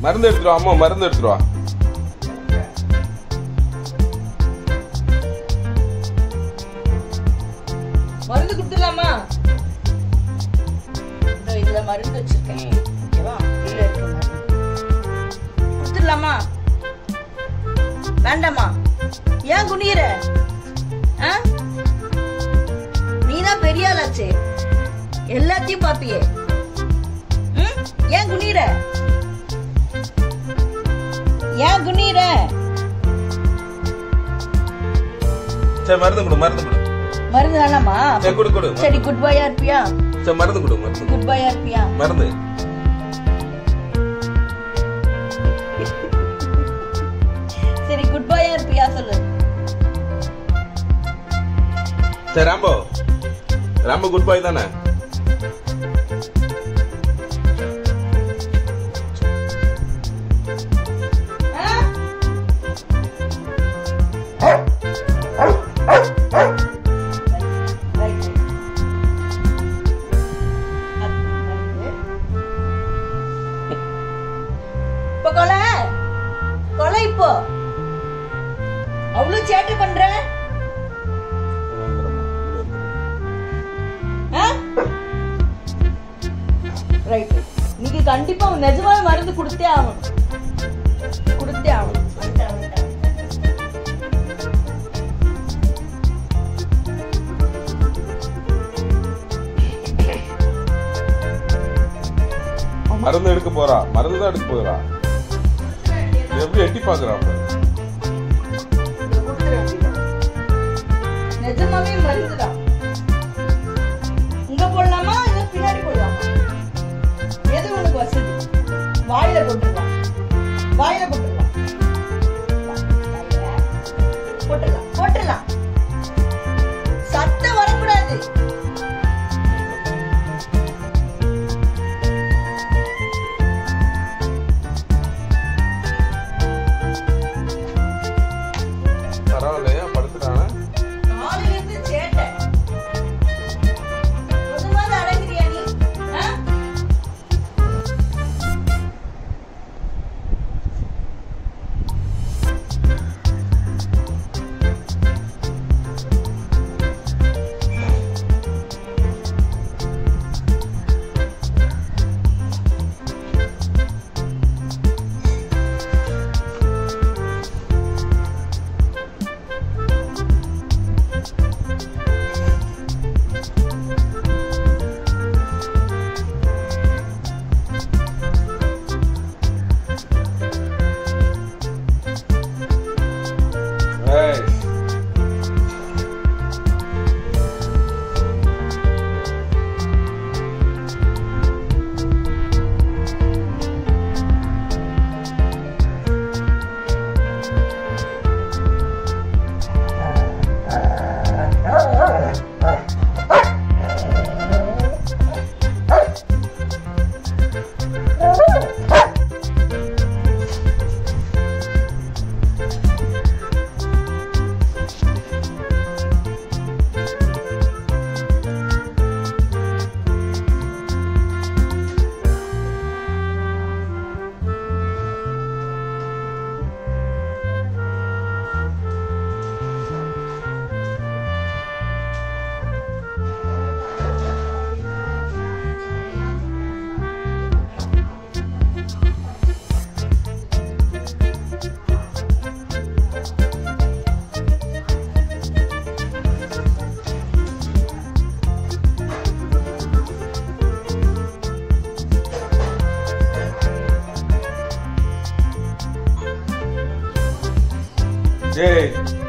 மருந்து எடுத்துருவா அம்மா மருந்து எடுத்துருவா மருந்து கொடுத்துடலாமா இதோ இதுல மருந்து வச்சிருக்கேன் ஓகேவா உள்ள இருக்கு மருந்து கொடுத்துடலாமா வேண்டாமா ஏன் குனியிற ஆ? நீதான் பெரிய ஆளாச்சே எல்லாத்தையும் பாப்பியே ம்? ஏன் குனியிற ஏன் குனியிற சரி மருந்து கொடு மருந்து கொடு மருந்து வேணாமா சரி கொடு கொடு சரி குட் பாயா இருப்பியா சரி மருந்து கொடு மருந்து கொடு. குட் பாயா இருப்பியா மருந்து சரி குட் பாயா இருப்பியா சொல்லு சரி ராம்போ ராம்போ குட் பாய் தானே ஆ? Right, right. அது, right. இப்போ கொலை கொலை இப்போ அவ்வளவு சேட்டை பண்ற ரைட் நீங்க கண்டிப்பா நிஜமாவே மருந்து கொடுத்தே ஆகணும் கொடுத்தே ஆகணும் வந்துட்டேன், வந்துட்டேன். மருந்து எடுக்க போறா மருந்து தான் எடுக்க போறா எப்படி எட்டி பாக்குறான் இதை கொடுத்துட வேண்டியதுதான். நிஜமாவே மருந்துதான் இங்க போடலாமா இல்ல பின்னாடி போடலாமா எது உனக்கு வசதி வாயில போட்டுடலாம் வாயில போட்டுடலாம் வாயில. போட்டுடலாம் போட்டுடலாம் சத்தம் வரக்கூடாது பரவாயில்லையா படுத்துட்டானா காலையில இருந்து சேட்டை கொஞ்சமாவது அடங்குறியா நீ ஆ? ஏய் ஏய்